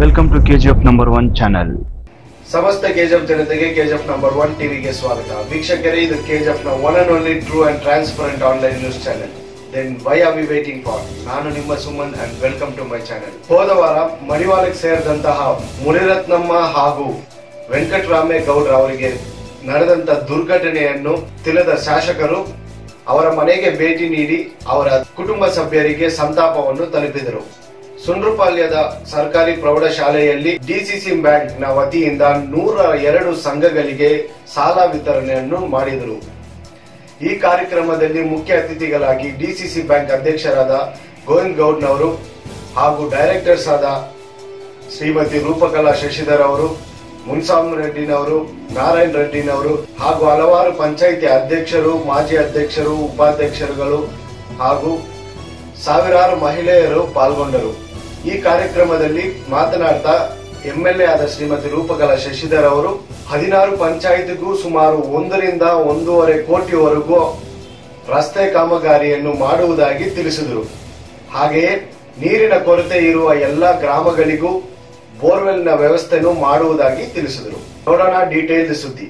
Welcome to KGF number one channel. ಸಮಸ್ತ KGF ಜನತೆಗೆ KGF number one ಟಿವಿಗೆ ಸ್ವಾಗತ ವೀಕ್ಷಕರೇ ಇದು ಕೆಜಿಎಫ್ ನ one and only true and transparent online news channel then why are we waiting for ನಾನು ನಿಮ್ಮ Suman and welcome to my channel ಹೋದ ವಾರ ಮಡಿವಾಳಕ್ಕೆ ಸೇರಿದಂತಹ ಮುನಿರತ್ನಮ್ಮ ಹಾಗೂ ವೆಂಕಟರಾಮೇಗೌಡ್ರ ಅವರಿಗೆ ನಡೆದಂತ ದುರ್ಘಟನೆಯನ್ನು ತಿಳಿದ ಶಾಸಕರು ಅವರ ಮನೆಗೆ ಭೇಟಿ ನೀಡಿ ಅವರ ಕುಟುಂಬ ಸಭ್ಯರಿಗೆ ಸಂತಾಪವನ್ನು ತಲುಪಿದರು ಸುಂಡ್ರುಪಾಳ್ಯದ ಸರ್ಕಾರಿ ಪ್ರೌಢಶಾಲೆಯಲ್ಲಿ ಡಿಸಿಸಿ ಬ್ಯಾಂಕ್ ನ ವತಿಯಿಂದ ನೂರ ಎರಡು ಸಂಘಗಳಿಗೆ ಸಾಲ ವಿತರಣೆಯನ್ನು ಮಾಡಿದರು ಈ ಕಾರ್ಯಕ್ರಮದಲ್ಲಿ ಮುಖ್ಯ ಅತಿಥಿಗಳಾಗಿ ಡಿಸಿಸಿ ಬ್ಯಾಂಕ್ ಅಧ್ಯಕ್ಷರಾದ ಗೋವಿಂದ್ ಗೌಡ್ನವರು ಹಾಗೂ ಡೈರೆಕ್ಟರ್ಸ್ ಆದ ಶ್ರೀಮತಿ ರೂಪಕಲಾ ಶಶಿಧರ್ ಅವರು ಮುನ್ಸಾಮ್ ರೆಡ್ಡಿನವರು ನಾರಾಯಣ್ ರೆಡ್ಡಿನವರು ಹಾಗೂ ಹಲವಾರು ಪಂಚಾಯಿತಿ ಅಧ್ಯಕ್ಷರು ಮಾಜಿ ಅಧ್ಯಕ್ಷರು ಉಪಾಧ್ಯಕ್ಷರುಗಳು ಹಾಗೂ ಸಾವಿರಾರು ಮಹಿಳೆಯರು ಪಾಲ್ಗೊಂಡರು ಈ ಕಾರ್ಯಕ್ರಮದಲ್ಲಿ ಮಾತನಾಡ್ತಾ ಎಂಎಲ್ಎ ಆದ ಶ್ರೀಮತಿ ರೂಪಕಲಾ ಶಶಿಧರ್ ಅವರು ಹದಿನಾರು ಪಂಚಾಯಿತಿಗೂ ಸುಮಾರು ಒಂದರಿಂದ ಒಂದೂವರೆ ಕೋಟಿವರೆಗೂ ರಸ್ತೆ ಕಾಮಗಾರಿಯನ್ನು ಮಾಡುವುದಾಗಿ ತಿಳಿಸಿದರು ಹಾಗೆಯೇ ನೀರಿನ ಕೊರತೆ ಇರುವ ಎಲ್ಲ ಗ್ರಾಮಗಳಿಗೂ ಬೋರ್ವೆಲ್ನ ವ್ಯವಸ್ಥೆಯನ್ನು ಮಾಡುವುದಾಗಿ ತಿಳಿಸಿದರು ನೋಡೋಣ ಡೀಟೇಲ್ಡ್ ಸುದ್ದಿ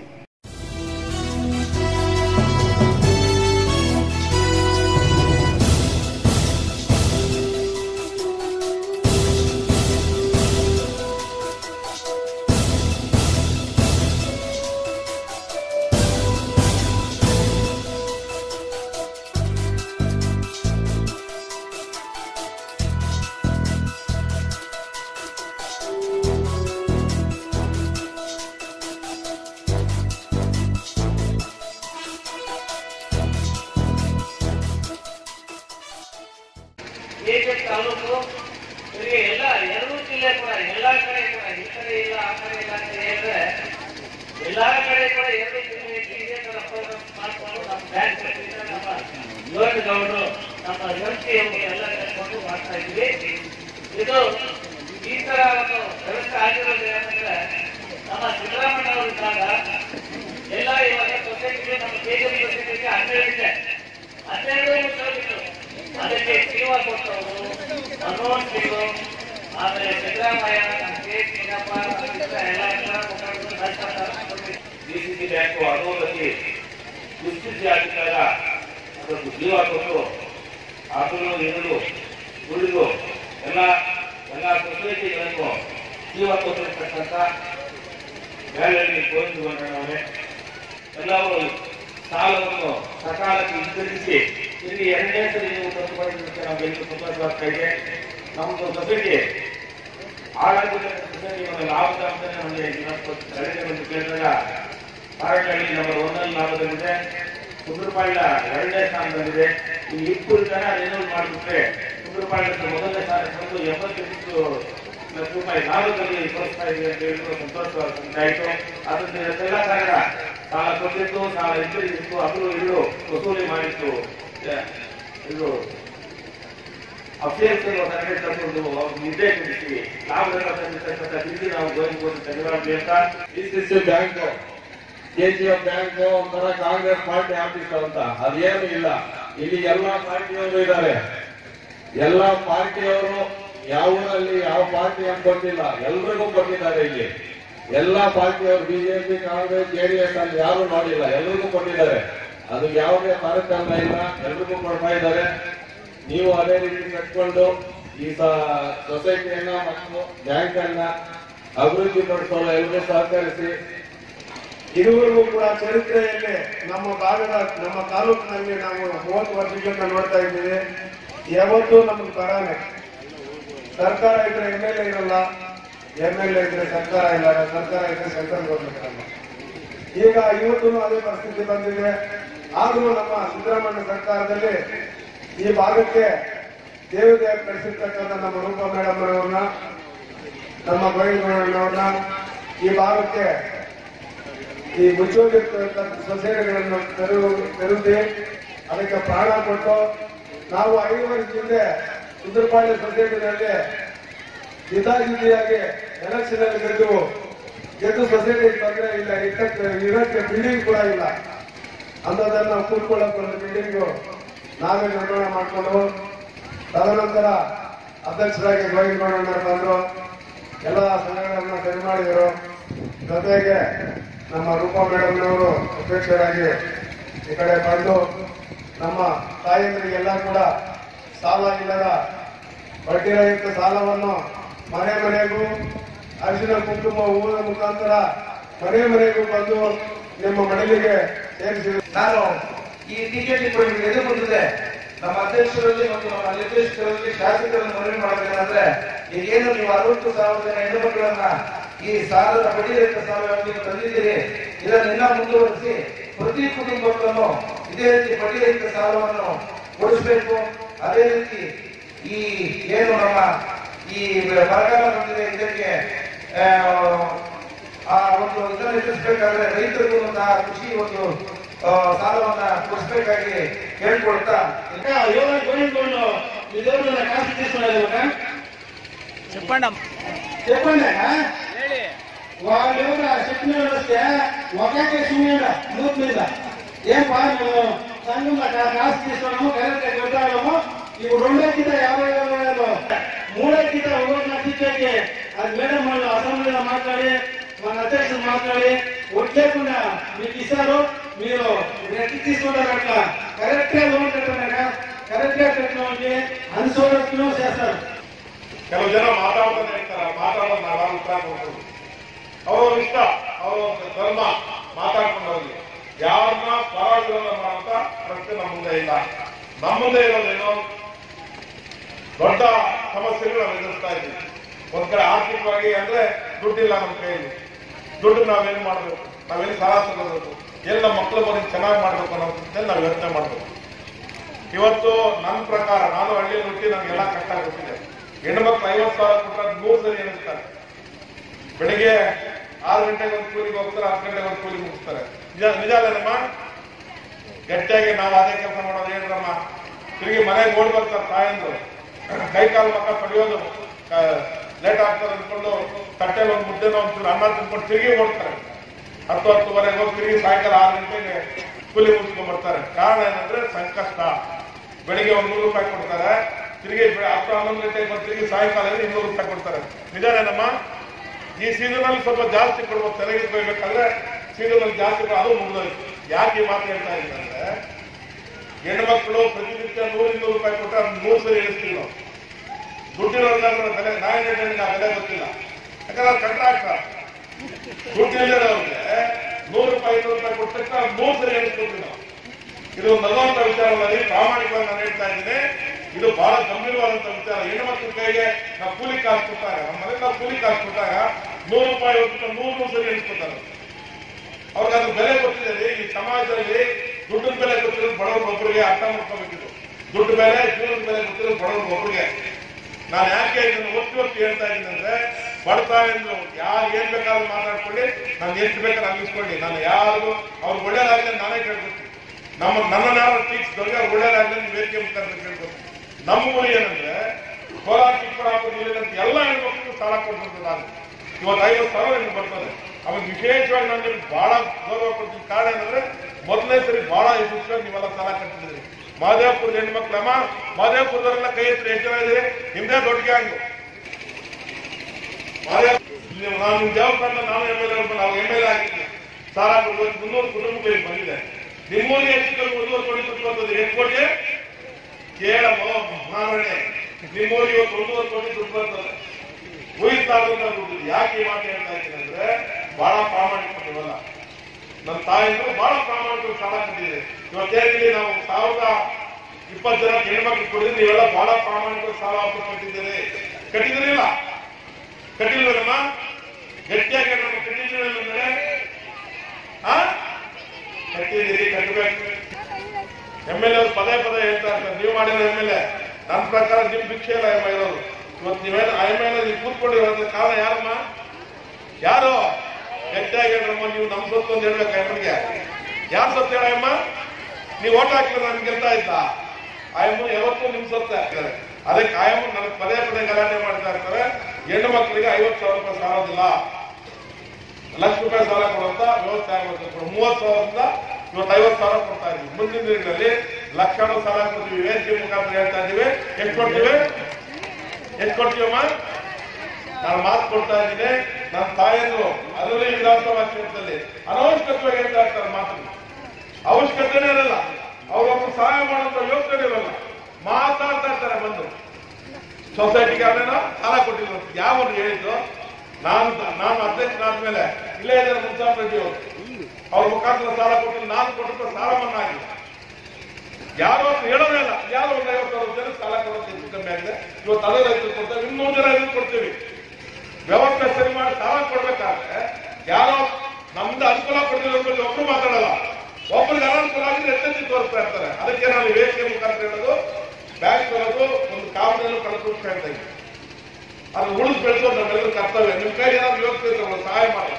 ಏಕೆ ತಾಲೂಕು ಇವರಿಗೆ ಎಲ್ಲ ಎರಡೂ ಜಿಲ್ಲೆ ಕೂಡ ಎಲ್ಲಾ ಕಡೆ ಕೂಡ ಈ ಕಡೆ ಇಲ್ಲ ಆ ಕಡೆ ಇಲ್ಲ ಅಂತ ಹೇಳಿದ್ರೆ ಎಲ್ಲಾ ಕಡೆ ಕೂಡ ಎರಡು ಜಿಲ್ಲೆ ಇದೇ ತರ ಪ್ರೋಗ್ರಾಮ್ ಮಾಡ್ಕೊಂಡು ನಮ್ಮ ಬ್ಯಾಂಕ್ ನಮ್ಮ ಗೋವಿಂದ ಗೌಡರು ನಮ್ಮ ವ್ಯವಸ್ಥೆ ಎಲ್ಲ ಕರ್ಕೊಂಡು ಮಾಡ್ತಾ ಇದ್ವಿ ಇದು ಈ ತರ ಒಂದು ವ್ಯವಸ್ಥೆ ಆಗಿರೋದು ಏನಂದ್ರೆ ನಮ್ಮ ಸಿದ್ದರಾಮಯ್ಯ ಅವರು ಇದ್ದಾಗ ಎಲ್ಲ ಇವಾಗ ಸೊಸೈಟಿಗೆ ನಮ್ಮ ಕೆಜಿ ಸೊಸೈಟಿಗೆ ಹನ್ನೆರಡು ಇದೆ ಹನ್ನೆರಡು ಮುಚ್ಚೋಗಿತ್ತು ಅದಕ್ಕೆ ಜೀವ ಕೊಟ್ಟವರು ಮನೋಹರ್ ಸಿಂಗ್ ಆಮೇಲೆ ಸಿದ್ದರಾಮಯ್ಯ ನಮ್ಮ ಕೆ ಚಿನ್ನಪ್ಪ ಎಲ್ಲ ಎಲ್ಲ ಮುಖಂಡರು ಡಿಸಿಸಿ ಬ್ಯಾಂಕು ಅಧೋಗತಿ ದುಸ್ಥಿತಿ ಆಗಿದ್ದಾಗ ಅದೊಂದು ಜೀವ ಕೊಟ್ಟು ಹಗಲು ಇರಲು ಉಳಿದು ಎಲ್ಲ ಎಲ್ಲ ಸೊಸೈಟಿಗಳನ್ನು ಜೀವ ಕೊಟ್ಟಿರ್ತಕ್ಕಂಥ ಬೇಳೆಯಲ್ಲಿ ಗೋವಿಂದವರೇ ಎಲ್ಲವರು ಸಾಲವನ್ನು ಸಕಾಲಕ್ಕೆ ಹಿಂದಿರುಗಿಸಿ ಇಲ್ಲಿ ಎರಡನೇ ಸರಿ ನೀವು ತಂದು ಮಾಡಿದ್ದಕ್ಕೆ ನಾವು ಎಲ್ಲರೂ ಸಂತೋಷವಾಗ್ತಾ ಇದೆ ನಮ್ಮದು ಸೊಸೈಟಿ ಹಾಳಾಗಿದ್ದ ಸೊಸೈಟಿ ಲಾಭದ ಅಂತಾನೆ ನಮಗೆ ಕಳೆದ ಒಂದು ಕೇಳಿದಾಗ ಕಾರಣಗಳಲ್ಲಿ ನಂಬರ್ ಒಂದಲ್ಲಿ ಲಾಭದಲ್ಲಿದೆ ಕುಂದ್ರಪಾಳ್ಯ ಎರಡನೇ ಸ್ಥಾನದಲ್ಲಿದೆ ಈ ಇಬ್ಬರು ಜನ ರಿನ್ಯೂಲ್ ಮಾಡಿಬಿಟ್ರೆ ಕುಂದ್ರಪಾಳ್ಯದ ಮೊದಲನೇ ಸ್ಥಾನ ತಂದು ಎಂಬತ್ತೆಂಟು ಲಕ್ಷ ರೂಪಾಯಿ ಲಾಭದಲ್ಲಿ ತೋರಿಸ್ತಾ ಇದೆ ಅಂತ ಹೇಳಿದ್ರು ಸಂತೋಷವಾಯಿತು ಅದರಿಂದ ಇದಕ್ಕೆಲ್ಲ ಕಾರಣ ಸಾಲ ಕೊಟ್ಟಿತ್ತು ಸಾಲ ಹಿಂದಿರುಗಿತ್ತು ಅದು ಇಳು ವಸೂಲಿ ಮಾಡಿತ್ತು ಯ- ಇದು ಅಫಿಯರ್ಸ್ ನನಗೆ ತಗೊಂಡು ನಿರ್ದೇಶಿಸಿ ಲಾಭದ ತಂದಿರ್ತಕ್ಕಂಥ ದಿಲ್ಲಿ ನಾವು ಗೋವಿಂದ ತೆಗೆದಾಡಲಿ ಅಂತ ಡಿಸಿಸಿ ಬ್ಯಾಂಕ್ ಕೆಜಿಎಫ್ ಬ್ಯಾಂಕ್ ಒಂಥರ ಕಾಂಗ್ರೆಸ್ ಪಾರ್ಟಿ ಆಫೀಸ್ ಅಂತ ಅದೇನು ಇಲ್ಲ ಇಲ್ಲಿ ಎಲ್ಲಾ ಪಾರ್ಟಿಯವರು ಇದ್ದಾರೆ ಎಲ್ಲಾ ಪಾರ್ಟಿಯವರು ಯಾವ ಊರಲ್ಲಿ ಯಾವ ಪಾರ್ಟಿ ಅಂತ ಬಂದಿಲ್ಲ ಎಲ್ರಿಗೂ ಬಂದಿದ್ದಾರೆ ಇಲ್ಲಿ ಎಲ್ಲಾ ಪಾರ್ಟಿಯವರು ಬಿಜೆಪಿ ಕಾಂಗ್ರೆಸ್ ಜೆಡಿಎಸ್ ಅಲ್ಲಿ ಯಾರು ನೋಡಿಲ್ಲ ಎಲ್ರಿಗೂ ಕೊಟ್ಟಿದ್ದಾರೆ ಅದು ಯಾವುದೇ ತಾರತಮ್ಯ ಇಲ್ಲ ಎಲ್ರಿಗೂ ಕೊಡ್ತಾ ಇದ್ದಾರೆ ನೀವು ಅದೇ ರೀತಿ ಕಟ್ಕೊಂಡು ಈ ಸೊಸೈಟಿಯನ್ನ ಮತ್ತು ಬ್ಯಾಂಕ್ ಅನ್ನ ಅಭಿವೃದ್ಧಿ ಪಡಿಸಲು ಎಲ್ಲರೂ ಸಹಕರಿಸಿ ಇದುವರೆಗೂ ಕೂಡ ಚರಿತ್ರೆಯಲ್ಲಿ ನಮ್ಮ ಭಾಗದ ನಮ್ಮ ತಾಲೂಕಿನಲ್ಲಿ ನಾವು ಮೂವತ್ತು ವರ್ಷಗಳಿಂದ ನೋಡ್ತಾ ಇದ್ದೀವಿ ಯಾವತ್ತೂ ನಮ್ಗೆ ಬರಾನೆ ಸರ್ಕಾರ ಇದ್ರೆ ಎಮ್ ಎಲ್ ಎ ಇರಲ್ಲ ಎಮ್ ಎಲ್ ಎ ಇದ್ರೆ ಸರ್ಕಾರ ಇಲ್ಲ ಸರ್ಕಾರ ಇದ್ರೆ ಸೆಂಟ್ರಲ್ ಗೌರ್ಮೆಂಟ್ ಇರಲ್ಲ ಈಗ ಇವತ್ತು ಅದೇ ಪರಿಸ್ಥಿತಿ ಬಂದಿದೆ ಆದ್ರೂ ನಮ್ಮ ಸಿದ್ದರಾಮಯ್ಯ ಸರ್ಕಾರದಲ್ಲಿ ಈ ಭಾಗಕ್ಕೆ ದೇವದೇವ ಕಳಿಸಿರ್ತಕ್ಕಂಥ ನಮ್ಮ ರೂಪ ಮೇಡಮ್ ಅವರನ್ನ ನಮ್ಮ ಗೋವಿಂದಣ್ಣವ್ರನ್ನ ಈ ಭಾಗಕ್ಕೆ ಈ ಮುಚ್ಚೋಗಿರ್ತಕ್ಕಂಥ ಸೊಸೈಟಿಗಳನ್ನು ತೆರವು ತೆರದಿ ಅದಕ್ಕೆ ಪ್ರಾಣ ಕೊಟ್ಟು ನಾವು ಐದು ವರ್ಷದಿಂದ ಸುಂದರಪಾಳ್ಯ ಸೊಸೈಟಿನಲ್ಲಿ ಹಿತಾಹಿತಿಯಾಗಿ ಎಲೆಕ್ಷನ್ ಅಲ್ಲಿ ಗೆದ್ದು ಗೆದ್ದು ಸೊಸೈಟಿ ತೊಂದರೆ ಇಲ್ಲ ಇಟ್ಟಕ್ಕೆ ಇರೋಕ್ಕೆ ಬಿಲ್ಡಿಂಗ್ ಕೂಡ ಇಲ್ಲ ಅಂಥದ್ದನ್ನ ನಾವು ಕೂತ್ಕೊಳ್ಳೋಕೆ ಒಂದು ಬಿಲ್ಡಿಂಗು ನಾವೇ ನಿರ್ಮಾಣ ಮಾಡಿಕೊಂಡು ತದನಂತರ ಅಧ್ಯಕ್ಷರಾಗಿ ಗೋವಿಂದ ಬಂದ್ರು ಎಲ್ಲ ಸಂಘಗಳನ್ನ ಸರಿ ಮಾಡಿದರು ಜೊತೆಗೆ ನಮ್ಮ ರೂಪಾ ಮೇಡಮ್ನವರು ಅಧ್ಯಕ್ಷರಾಗಿ ಈ ಕಡೆ ಬಂದು ನಮ್ಮ ತಾಯಂದ್ರಿಗೆಲ್ಲ ಕೂಡ ಸಾಲ ಇಲ್ಲದ ಬಡ್ಡಿರಹಿತ ಸಾಲವನ್ನು ಮನೆ ಮನೆಗೂ ಅರಿಶಿನ ಕುಂಕುಮ ಹೂವಿನ ಮುಖಾಂತರ ಮನೆ ಮನೆಗೂ ಬಂದು ನಿಮ್ಮ ಮನೆಗೆ ಸೇರಿಸಿದೆ ನಾನು ಈ ಟಿಕೆಟ್ ನಿಮಗೆ ಎದು ಬಂದಿದೆ ನಮ್ಮ ಅಧ್ಯಕ್ಷರಲ್ಲಿ ಮತ್ತು ನಮ್ಮ ನಿರ್ದೇಶಕರಲ್ಲಿ ಶಾಸಕರನ್ನು ಮನವಿ ಮಾಡಬೇಕಂದ್ರೆ ಈಗೇನು ನೀವು ಅರವತ್ತು ಸಾವಿರ ಜನ ಹೆಣ್ಣು ಮಕ್ಕಳನ್ನ ಈ ಸಾಲದ ಬಡ್ಡಿ ರಹಿತ ಸಾಲವನ್ನು ನೀವು ತಂದಿದ್ದೀರಿ ಇದನ್ನೆಲ್ಲ ಮುಂದುವರಿಸಿ ಪ್ರತಿ ಕುಟುಂಬಕ್ಕೂ ಇದೇ ರೀತಿ ಬಡ್ಡಿ ರಹಿತ ಸಾಲವನ್ನು ಕೊಡಿಸಬೇಕು ಅದೇ ರೀತಿ ಈ ಏನು ನಮ್ಮ ಈ ಬರಗಾಲ ಬಂದಿದೆ ಇದಕ್ಕೆ ಆ, ಆ ಒಂದು ಇದನ್ನು ಎದುರಿಸಬೇಕಾದ್ರೆ ರೈತರಿಗೂ ಒಂದು ಆ ಕೃಷಿ ಒಂದು ಆ, ಸಾಲವನ್ನ ಕೊಡಿಸಬೇಕಾಗಿ ಕೇಳ್ಕೊಳ್ತಾ ಯೋಗ ಗೋವಿಂದಗೊಂಡು ಇದನ್ನ ಕಾಸು తీసుకున్నాడు చెప్పండి వాళ్ళు చెప్పిన వస్తే ఒకే సున్నాడు మూతి మీద ఏం పా మేము సంఘంలో కా- కాసు తీసుకున్నాము కరెక్ట్ కొట్టాము ఇప్పుడు రెండో కింద యాభై వేలు మూడో కింద ఒకటి నచ్చించేకి అది మేడం వాళ్ళు అసెంబ్లీలో మాట్లాడి మన అధ్యక్షులు మాట్లాడి ఒట్లేకుండా మీకు ఇస్తారు మీరు ఎట్టి తీసుకుంటారు అట్లా కరెక్ట్ గా లోన్ కట్టినాక కరెక్ట్ గా కట్టిన వాళ్ళకి అన్సోరెన్స్ చేస్తారు ಕೆಲವು ಜನ ಮಾತಾಡ್ತಾನೆ ಇರ್ತಾರೆ ಮಾತಾಡೋದು ನಾವು ಉತ್ತರ ಕೊಡ್ಬೋದು ಅವ್ರವ್ರ ಇಷ್ಟ ಅವ್ರವ್ರ ಧರ್ಮ ಮಾತಾಡ್ಕೊಂಡು ಹೋಗಿ ಯಾರನ್ನ ಪರವಾಗಿರೋದ ಅಂತ ಪ್ರಶ್ನೆ ನಮ್ಮ ಮುಂದೆ ಇಲ್ಲ ನಮ್ಮ ಮುಂದೆ ಇರೋದೇನು ದೊಡ್ಡ ಸಮಸ್ಯೆಗಳು ನಾವು ಎದುರಿಸ್ತಾ ಇದ್ದೀವಿ ಒಂದ್ ಕಡೆ ಆರ್ಥಿಕವಾಗಿ ಅಂದ್ರೆ ದುಡ್ಡಿಲ್ಲ ನಮ್ಮ ಕೈಯಲ್ಲಿ ದುಡ್ಡು ನಾವೇನ್ ಮಾಡ್ಬೇಕು ನಾವೇನು ಸಾಲ ತಗೋಬೇಕು ಎಲ್ಲ ಮಕ್ಕಳು ಮನೆ ಚೆನ್ನಾಗಿ ಮಾಡ್ಬೇಕು ಅನ್ನೋದನ್ನ ನಾವು ಯೋಚನೆ ಮಾಡ್ಬೇಕು ಇವತ್ತು ನನ್ನ ಪ್ರಕಾರ ನಾನು ಹಳ್ಳಿಯಲ್ಲಿ ಹುಟ್ಟಿ ನನಗೆಲ್ಲ ಕಷ್ಟ ಗೊತ್ತಿದೆ ಹೆಣ್ಮಕ್ಳು ಐವತ್ತು ಸಾವಿರ ಕೊಟ್ಟರೆ ನೂರು ಸರಿ ಎಣಿಸ್ತಾರೆ ಬೆಳಿಗ್ಗೆ ಆರು ಗಂಟೆಗೆ ಒಂದು ಕೂಲಿಗೆ ಹೋಗ್ತಾರೆ ಹತ್ತು ಗಂಟೆಗೆ ಒಂದು ಕೂಲಿ ಮುಗಿಸ್ತಾರೆ ನಿಜ ನಿಜ ಅಲ್ಲೇನಮ್ಮ ಗಟ್ಟಿಯಾಗಿ ನಾವು ಅದೇ ಕೆಲಸ ಮಾಡೋದು ಹೇಳ್ರಮ್ಮ ತಿರುಗಿ ಮನೆಗೆ ಓಡ್ ಬರ್ತಾರೆ ತಾಯಂದ್ರು ಕೈ ಕಾಲು ಮಕ್ಕ ಪಡೆಯೋದು ಲೇಟ್ ಆಗ್ತಾರೆ ಅಂದ್ಕೊಂಡು ತಟ್ಟೆಲಿ ಒಂದು ಮುದ್ದೆನ ಒಂಚೂರು ಅನ್ನ ತಿನ್ಕೊಂಡು ತಿರುಗಿ ಓಡ್ತಾರೆ ಹತ್ತು ಹತ್ತುವರೆಗೆ ಹೋಗಿ ತಿರುಗಿ ಸಾಯಂಕಾಲ ಆರು ಗಂಟೆಗೆ ಕೂಲಿ ಮುಗಿಸ್ಕೊಂಡ್ ಬರ್ತಾರೆ ಕಾರಣ ಏನಂದ್ರೆ ಸಂಕಷ್ಟ ಬೆಳಿಗ್ಗೆ ಒಂದು ನೂರು ರೂಪಾಯಿ ಕೊಡ್ತಾರೆ ತಿರುಗಿ ಬೆ- ಹತ್ತು ಹನ್ನೊಂದು ಗಂಟೆಗೆ ಬಂದು ತಿರುಗಿ ಸಾಯಂಕಾಲ ಇನ್ನೂರು ರೂಪಾಯಿ ಕೊಡ್ತಾರೆ ನಿಜಾನೇನಮ್ಮ ಈ ಸೀಸನ್ ಅಲ್ಲಿ ಸ್ವಲ್ಪ ಜಾಸ್ತಿ ಕೊಡ್ಬೇಕು ತೆಲಗಿ ಕೊಯ್ಬೇಕಾದ್ರೆ ಸೀಸನ್ ಅಲ್ಲಿ ಜಾಸ್ತಿ ಕೊಡ- ಅದು ಮುಗಿದೋಯ್ತು ಯಾಕೆ ಈ ಮಾತು ಹೇಳ್ತಾ ಇದ್ದೀನಿ ಅಂದ್ರೆ ಹೆಣ್ಮಕ್ಳು ಪ್ರತಿನಿತ್ಯ ನೂರು ಇನ್ನೂರು ರೂಪಾಯಿ ಕೊಟ್ಟರೆ ಅದು ನೂರು ಸರಿ ಇಳಿಸ್ತೀವಿ ನಾವು ದುಡ್ಡಿರೋದ್ರಾಗ ಬೆಲೆ ನಾಯಿ ನಟನಿಗೆ ಆ ಬೆಲೆ ಗೊತ್ತಿಲ್ಲ ಯಾಕಂದ್ರೆ ಅದು ಕಂಟ್ರಾಕ್ಟರ್ ದುಡ್ಡಿಲ್ಲದವ್ರಿಗೆ ನೂರು ರೂಪಾಯಿ ಇನ್ನೂರು ರೂಪಾಯಿ ಕೊಟ್ಟ ತಕ್ಷಣ ನೂರು ಸರಿ ಎಣಿಸ್ಕೊತೀವಿ ನಾವು ಇದು ಒಂದು ನಗುವಂತ ವಿಚಾರದಲ್ಲಿ ಪ್ರಾಮಾಣಿಕವಾಗಿ ನಾನು ಹೇಳ್ತಾ ಇದ್ದೀನಿ ಇದು ಬಹಳ ಗಂಭೀರವಾದಂತ ವಿಚಾರ ಹೆಣ್ಣುಮಕ್ಳ ಕೈಗೆ ನಾವು ಕೂಲಿ ಕಾಸು ಕೊಟ್ಟಾಗ ನಮ್ಮ ಮನೆಗೆ ನಾವು ಕೂಲಿ ಕಾಸು ಕೊಟ್ಟಾಗ ನೂರು ರೂಪಾಯಿ ಹೊತ್ತು ನೂರು ನೂರು ಸರಿ ಎಣಿಸ್ಕೊತಾರೆ ಅವ್ರಿಗೆ ಅದು ಬೆಲೆ ಗೊತ್ತಿದೆ ರೀ ಈ ಸಮಾಜದಲ್ಲಿ ದುಡ್ಡಿನ ಬೆಲೆ ಗೊತ್ತಿರೋದು ಬಡವ್ರ ಒಬ್ಬರಿಗೆ ಅರ್ಥ ಮಾಡ್ಕೋಬೇಕಿತ್ತು ದುಡ್ಡು ಬೆಲೆ ಜೀವನದ ಬೆಲೆ ಗೊತ್ತಿರೋದು ಬಡವ್ರ ಒಬ್ಬರಿಗೆ ನಾನು ಯಾಕೆ ಇದನ್ನು ಒತ್ತಿ ಒತ್ತಿ ಹೇಳ್ತಾ ಇದ್ದೀನಿ ಅಂದ್ರೆ ಬಡತಾ ಎಂದು ಯಾರು ಏನ್ ಬೇಕಾದ್ರೂ ಮಾತಾಡ್ಕೊಳ್ಳಿ ನಾನು ಎಷ್ಟು ಬೇಕಾದ್ರೂ ಅಂಗಿಸ್ಕೊಳ್ಳಿ ನಾನು ಯಾರಿಗೂ ಅವ್ರು ಒಳ್ಳೇದಾಗಲಿ ನಾನೇ ಕೇಳ್ಕೊತೀನಿ ನಮ್ಮ ನನ್ನ ಯಾರು ಟೀಕ್ಸ್ದವ್ರಿಗೆ ಅವ್ರು ಒಳ್ಳೇದಾಗಲಿ ಅಂತ ವೇದಿಕೆ ಮುಖಾಂತರ ಕೇಳ್ಕೊತೀನಿ ನಮ್ಮ ಗುರಿ ಏನಂದ್ರೆ ಕೋಲಾರ ಚಿಕ್ಕಬಳ್ಳಾಪುರ ಜಿಲ್ಲೆಯಲ್ಲಿ ಎಲ್ಲ ಹೆಣ್ಮಕ್ಳಿಗೂ ಸಾಲ ಕೊಡ್ಬೇಕು ನಾನು ಇವತ್ತು ಐವತ್ತು ಸಾವಿರ ಹೆಣ್ಣು ಬರ್ತದೆ ಅವಾಗ ವಿಶೇಷವಾಗಿ ನಾನು ನಿಮ್ಗೆ ಬಹಳ ಗೌರವ ಕೊಡ್ತೀನಿ ಕಾರಣ ಏನಂದ್ರೆ ಮೊದಲನೇ ಸರಿ ಬಹಳ ಯಶಸ್ವಿಯಾಗಿ ನೀವೆಲ್ಲ ಸಾಲ ಕಟ್ಟಿದ್ರಿ ಮಹದೇವಪುರದ ಹೆಣ್ಮಕ್ಳಮ್ಮ ಮಹದೇವಪುರದವರೆಲ್ಲ ಕೈ ಎತ್ತಿ ಎಷ್ಟು ಜನ ಇದ್ದೀರಿ ನಿಮ್ದೇ ದೊಡ್ಡ ಗ್ಯಾಂಗು ಮಹದೇವ್ ನೀವು ನಾನು ನಿಮ್ಮ ದೇವಸ್ಥಾನ ನಾನು ಎಮ್ ಎಲ್ ಎ ನಾವು ಎಮ್ ಎಲ್ ಎ ಆಗಿದ್ದೀನಿ ಸಾಲ ಕೊಡ್ಬೋದು ಮುನ್ನೂರು ಕುಟುಂಬಗಳಿಗೆ ಬಂದಿದೆ ನಿಮ್ಮೂರಿಗೆ ಎಷ್ಟು ಕಡೆ ಒಂದೂವರೆ ಕೋಟಿ ದುಡ್ಡು ಬರ್ತದೆ ಎಷ್ಟು ಕೋಟಿ ಕೇಳಮ್ಮ ಮಹಾರಾಣೆ ನಿಮ್ಮೂರಿಗೆ ಇವತ್ತು ಒಂದೂವರೆ ಕೋಟಿ ದುಡ್ಡು ಬರ್ತದೆ ಊಹಿಸ್ತಾರ್ದಂತ ದುಡ್ಡು ಯಾಕೆ ಈ ಮಾತು ಹೇಳ್ತಾ ಇದ್ದೀನಿ ಅಂದ್ರೆ ಬಹಳ ಪ್ರಾಮಾಣಿಕವಲ್ಲ ನಮ್ಮ ತಾಯಿಗಳು ಬಹಳ ಪ್ರಾಮಾಣಿಕ ಸಾಲ ಕಟ್ಟಿದೆ ಇವತ್ತೇನಿದೆ ನಾವು ಸಾವಿರದ ಇಪ್ಪತ್ತು ಜನ ಹೆಣ್ಮಕ್ಳು ಕೊಡಿದ್ರೆ ನೀವೆಲ್ಲ ಬಹಳ ಪ್ರಾಮಾಣಿಕ ಸಾಲ ವಾಪಸ್ ಕಟ್ಟಿದ್ದೀರಿ ಕಟ್ಟಿದಿರಿಲ್ಲ ಕಟ್ಟಿಲ್ವೇನಮ್ಮ ಗಟ್ಟಿಯಾಗಿ ನಮ್ಮ ಕಟ್ಟಿದ್ದೀರಿ ಆ ಕಟ್ಟಿದ್ದೀರಿ ಕಟ್ಟಬೇಕು ಎಮ್ ಎಲ್ ಎ ಪದೇ ಪದೇ ಹೇಳ್ತಾ ಇರ್ತಾರೆ ನೀವು ಮಾಡಿರೋ ಎಮ್ ಎಲ್ ಎ ನನ್ನ ಪ್ರಕಾರ ನಿಮ್ ಭಿಕ್ಷೆ ಇಲ್ಲ ಎಮ್ ಇರೋದು ಇವತ್ತು ನೀವೇನು ಆ ಎಮ್ ಎಲ್ ಎ ನೀವು ಕೂತ್ಕೊಂಡಿರೋದ್ರ ಕಾರಣ ಯಾರಮ್ಮ ಯಾರು ಗಟ್ಟಿಯಾಗಿ ಹೇಳ್ರಮ್ಮ ನೀವು ನಮ್ಮ ಸೊತ್ತು ಅಂತ ಹೇಳ್ಬೇಕು ಎಮ್ಮನಿಗೆ ಯಾರು ಸೊತ್ತು ಹೇಳಮ್ಮ ನೀವು ಓಟ್ ಹಾಕಿದ್ರೆ ನಮ್ಗೆ ಗೆಲ್ತಾ ಇದ್ದ ಆ ಎಮ್ಮ ಯಾವತ್ತೂ ನಿಮ್ ಸೊತ್ತೆ ಹಾಕ್ತಾರೆ ಅದಕ್ಕೆ ಆ ಎಮ್ಮ ನನಗೆ ಪದೇ ಪದೇ ಗಲಾಟೆ ಮಾಡ್ತಾ ಇರ್ತಾರೆ ಹೆಣ್ಣು ಮಕ್ಕಳಿಗೆ ಐವತ್ತು ಸಾವಿರ ರೂಪಾಯಿ ಸಾಲೋದಿಲ್ಲ ಲಕ್ಷ ರೂಪಾಯಿ ಸಾಲ ಕೊಡುವಂತ ವ್ಯವಸ್ಥೆ ಆಗಬೇಕು ಮೂವತ್ತು ಸಾವಿರದಿಂದ ಇವತ್ತು ಐವತ್ತು ಸಾವಿರ ಕೊಡ್ತಾ ಇದೀವಿ ಮುಂದಿನ ದಿನಗಳಲ್ಲಿ ಲಕ್ಷಾನು ಸಾಲ ಕೊಡ್ತೀವಿ ವೇದಿಕೆ ಮುಖಾಂತರ ಹೇಳ್ತಾ ಇದೀವಿ ಎಷ್ಟು ಕೊಡ್ತೀವಿ ಎಷ್ಟು ಕೊಡ್ತೀವಮ್ಮ ನಾನು ಮಾತು ಕೊಡ್ತಾ ಇದ್ದೀನಿ ನನ್ನ ತಾಯಿಯರು ಅದರಲ್ಲಿ ವಿಧಾನಸಭಾ ಕ್ಷೇತ್ರದಲ್ಲಿ ಅನವಶ್ಯಕವಾಗಿ ಹೇಳ್ತಾ ಇರ್ತಾರೆ ಮಾತು ಅವಶ್ಯಕತೆನೇ ಇರಲ್ಲ ಅವ್ರೊಬ್ರು ಸಹಾಯ ಮಾಡುವಂತ ಯೋಚನೆ ಇರಲ್ಲ ಮಾತಾಡ್ತಾ ಇರ್ತಾರೆ ಬಂದು ಸೊಸೈಟಿಗೆ ಅವರೇನೋ ಸಾಲ ಕೊಟ್ಟಿದ್ರು ಯಾವನು ಹೇಳಿದ್ದು ನಾನು ನಾನು ಅಧ್ಯಕ್ಷನಾದ್ಮೇಲೆ ಇಲ್ಲೇ ಇದ್ದಾರೆ ಮುನ್ಸಾಮ್ ರೆಡ್ಡಿ ಅವರು ಅವ್ರ ಮುಖಾಂತರ ಸಾಲ ಕೊಟ್ಟಿದ್ದು ನಾನು ಕೊಟ್ಟಿದ್ದು ಸಾಲ ಮನ್ನಾ ಆಗಿದೆ ಯಾರೋ ಅಂತ ಹೇಳೋದೇ ಇಲ್ಲ ಯಾರೋ ಒಂದು ಐವತ್ತು ಅರವತ್ತು ಜನ ಸಾಲ ಕೊಡೋದು ಹೆಚ್ಚು ಕಮ್ಮಿ ಆಗಿದೆ ಇವತ್ತು ಅದೇ ರೈತರು ಕೊಡ್ತೇವೆ ಇನ್ನೂರು ಜನ ಇದನ್ನು ಕೊಡ್ತೀವಿ ವ್ಯವಸ್ಥೆ ಸರಿ ಮಾಡಿ ಸಾಲ ಕೊಡ್ಬೇಕಾದ್ರೆ ಯಾರೋ ನಮ್ದು ಅನುಕೂಲ ಪಡೆದಿರೋದ್ರಲ್ಲಿ ಒಬ್ರು ಮಾತಾಡಲ್ಲ ಒಬ್ರಿಗೆ ಅನಾನುಕೂಲ ಆಗಿದ್ರೆ ಎಚ್ಚೆತ್ತಿ ತೋರಿಸ್ತಾ ಇರ್ತಾರೆ ಅದಕ್ಕೆ ನಾನು ಈ ವೇದಿಕೆ ಮುಖಾಂತರ ಹೇಳೋದು ಬ್ಯಾಂಕ್ ಬರೋದು ಒಂದು ಕಾವಲನ್ನು ಕಳ್ಕೊಂಡು ಹೇಳ್ತಾ ಇದ್ದೀನಿ ಅದು ಉಳಿದು ಬೆಳೆಸೋದು ನಮ್ಮೆಲ್ಲರ ಕರ್ತವ್ಯ ನಿಮ್ಮ ಕೈ ಏನಾದ್ರು ಯೋಗ್ಯತೆ ಇದ್ರೆ ಒಂದು ಸಹಾಯ ಮಾಡಿ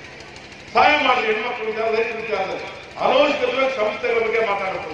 ಸಹಾಯ ಮಾಡಿ ಹೆಣ್ಮಕ್ಳು ವಿಚಾರ ರೈತರ ವಿಚಾರದಲ್ಲಿ ಅನವಶ್ಯಕವಾಗಿ ಸಂಸ್ಥೆಗಳ ಬಗ್ಗೆ ಮಾತಾಡಬೇಕು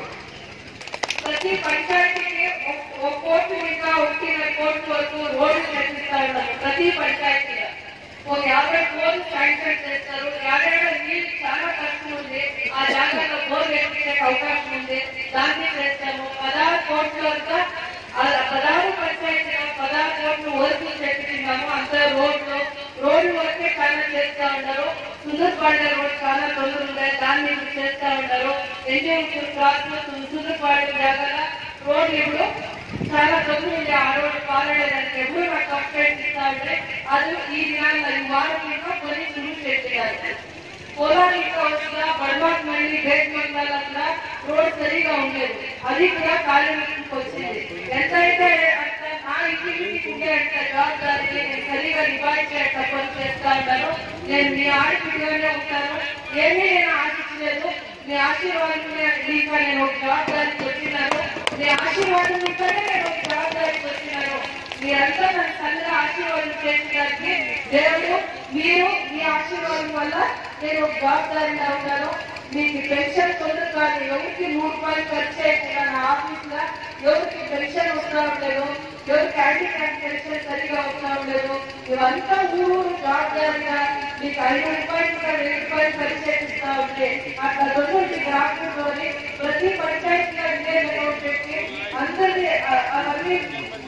ಪ್ರತಿ ಪಂಚಾಯತಿಗೆ ಕೋರ್ಟಿನಿಂದ ಹುಟ್ಟಿನ ಕೋರ್ಟ್ವರೆಗೂ ರೋಡ್ ನಡೆಸ್ತಾ ಇದ್ದಾರೆ ಪ್ರತಿ ಪಂಚಾಯತಿಗೆ ಯಾವ್ಯಾವ ಬೋರ್ ಸ್ಯಾಂಕ್ಷನ್ చేస్తారు ಯಾವ್ಯಾವ నీళ్ళు చాలా కష్టం ఉంది ఆ జాగాలో బోర్ వేసుకునే అవకాశం ఉంది దాన్ని చేస్తాము పదహారు కోట్ల వరకు ఆ పదహారు పంచాయతీలో పదహారు కోట్లు వరకు చెప్తున్నాము అంత రోడ్లు రోడ్డు వరకే చాలా చేస్తా ఉన్నారు సుందరపాడ రోడ్ చాలా తొందర ఉన్నాయి దాన్ని ఇప్పుడు చేస్తా ఉన్నారు ఎన్జిఓ క్రాస్ సుందరపాడ జాగాల రోడ్ ఇప్పుడు చాలా తొందర ఉంది ఆ రోడ్డు పాలడానికి ఎప్పుడు నాకు కంప్లైంట్ ఇస్తా ఉంటే అది ఈ దినాన్ని ఈ వారం ఇంకా కొన్ని సులువు చేస్తున్నారు ಕೋಲಾರ వచ్చిన బడ్వాట్ మళ్ళీ గేట్ మండల ಹತ್ರ ರೋಡ್ ಸರಿగా ఉండేది అది కూడా కార్యక్రమಕ್ಕೆ వచ్చింది ఎంతైతే అంత నా ఇంటికి ఉండే అంత జవాబారి నేను సరిగా నిభాయించే పని చేస్తా ఉన్నాను నేను మీ ఆడపిల్లగానే ఉంటాను ఏమీ నేను ఆశించలేదు మీ ఆశీర్వాదం నీకు నేను ఒక జవాబారికి వచ్చినాను మీ ఆశీర్వాదం ఉంటేనే నేను ఒక జవాబారికి వచ్చినాను మీరంతా నన్ను చల్లగా ఆశీర్వాదం చేసినానికి దేవుడు మీరు మీ ఆశీర్వాదం వల్ల నేను ఒక జవాబారిగా ఉన్నాను మీకు పెన్షన్ తొందర కాదు ఎవరికి నూరు రూపాయలు ఖర్చు చేయకుండా నా ఆఫీస్ లో ఎవరికి పెన్షన్ వస్తా ఉండలేదు ఎవరికి హ్యాండిక్యాప్ పెన్షన్ సరిగా వస్తా ఉండలేదు ఇవంతా ఊరు జవాబారిగా మీకు ఐదు రూపాయలు కూడా వెయ్యి రూపాయలు ఖర్చు చేపిస్తా ఉంటే అట్లా దొంగలకి గ్రామంలోని ప్రతి పంచాయతీలో ఇదే రిపోర్ట్ పెట్టి అందరి అవన్నీ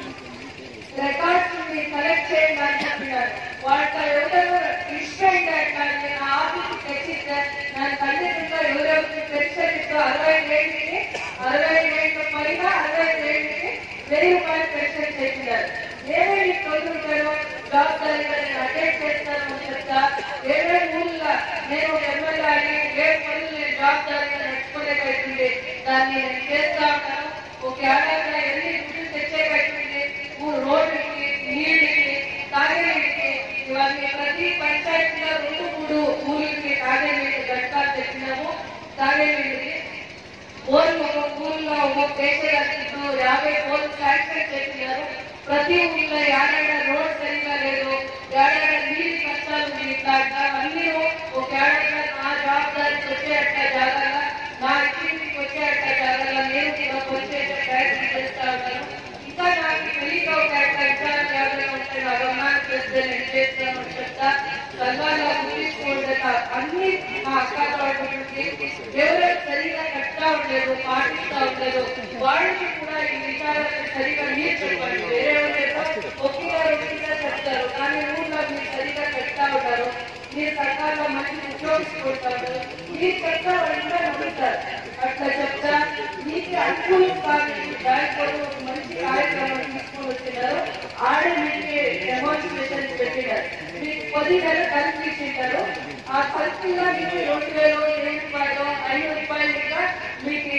రికార్డ్స్ ని కలెక్ట్ చేయండి అని చెప్పినారు వాళ్ళ ఎవరెవరు ఇష్టంగా కానీ నా ఆఫీస్ తెచ్చిస్తే నా తండ్రి ఎవరెవరికి పెన్షన్ ఇస్తూ అరవై వేలకి అరవై వేల పైన అరవై వేలకి వెయ్యి రూపాయలు పెన్షన్ చేసినారు ఏమేమి తొందరగా జవాబారిగా నేను అటెండ్ చేస్తాను అని చెప్తా ఏమేమి ఊళ్ళో నేను ఎమ్మెల్యే అని ఏ పనులు నేను జవాబారిగా నడుచుకోలేకపోతుంది దాన్ని నేను చేస్తా ఉంటాను ఒక ఏడాదిలో ఎన్ని గుడ్లు తెచ్చేయబడుతుంది రోడ్డుకి నీళ్ళకి తాగేనీటికి ఇవన్నీ ప్రతి పంచాయతీలో రెండు మూడు ఊళ్ళకి తాగేనీటి ఘట్టాలు తెచ్చినాము తాగేనీటికి బోర్లు ఒక ఊళ్ళో ఒక దేశరాజ్యంలో యాభై బోర్లు శాంక్షన్ చేసినారు ప్రతి ఊళ్ళో ఏడాడ రోడ్ సరిగా లేదు ఏడాడ నీళ్ళు కష్టాలు ఉంది ఇట్లా అన్ని ఒక ఏడాడ నా జవాబారికి వచ్చేట జాగ్రత్త నా ఇంటికి వచ్చేట జాగ్రత్త నేను కూడా వచ్చేట ప్రయత్నం చేస్తా ఉంటాను ఇంకా నాకు తెలియక ఒక విచారం ఎవరైనా ఉంటే నా అభిమానం చేస్తే నేను చేస్తాను చెప్తా సర్వాలా గుర్తించుకుంటే అన్ని మా అక్క తోటి ఎవరైతే సరిగా కట్టా ఉండలేదు పాటిస్తా ఉండలేదు వాళ్ళకి కూడా ఈ విచారాన్ని సరిగా మీరు చెప్పండి వేరే వాళ్ళేదో ఒక్కిగా ఒక్కిగా చెప్తారు కానీ ఊళ్ళో మీరు సరిగా కట్టా ఉంటారు మీరు సర్కార్లో మంచి ఉపయోగించుకుంటారు మీరు కట్టా వాళ్ళంతా నమ్ముతారు అట్లా చెప్తా మీకు అనుకూలం కాదు బ్యాంక్ వాళ్ళు ఒక మంచి కార్యక్రమం తీసుకొని వచ్చినారు ఆడ మీకు డెమాన్స్ట్రేషన్ పెట్టినారు మీకు పది నెలలు కల్పించారు ఆ ఖర్చుగా మీకు రెండు వేలు ఏడు రూపాయలు ఐదు రూపాయలు ఇంకా మీకు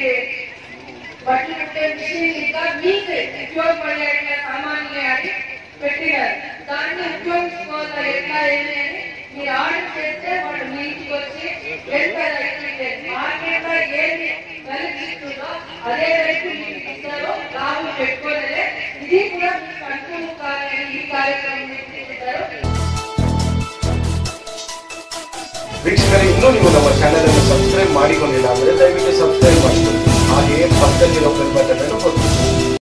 బట్టలు కుట్టే మిషన్ ఇంకా మీకు ఉపయోగపడే సామాన్లు అని పెట్టినారు దాన్ని ఉపయోగించుకోవాలి ఎట్లా ఏమి అని మీరు ఆర్డర్ చేస్తే వాళ్ళు మీ ఇంటికి వచ్చి వెళ్తారు అయితే మార్కెట్ లో ఏది కలిగిస్తుందో అదే రేటు మీకు ఇస్తారో లాభం పెట్టుకోలేదే ఇది కూడా మీకు అనుకూలం కాదని ఈ కార్యక్రమం తీసుకుంటారు ವೀಕ್ಷಕರೇ ಇನ್ನೂ ನೀವು ನಮ್ಮ ಚಾನೆಲ್ ಅನ್ನು ಸಬ್ಸ್ಕ್ರೈಬ್ ಮಾಡಿಕೊಂಡಿಲ್ಲ ಅಂದರೆ ದಯವಿಟ್ಟು ಸಬ್ಸ್ಕ್ರೈಬ್ ಮಾಡಿ ಹಾಗೆಯೇ ಪಕ್ಕದಲ್ಲಿರೋ ಬೆಲ್ ಬಟನ್ ಅನ್ನು ಒತ್ತಿ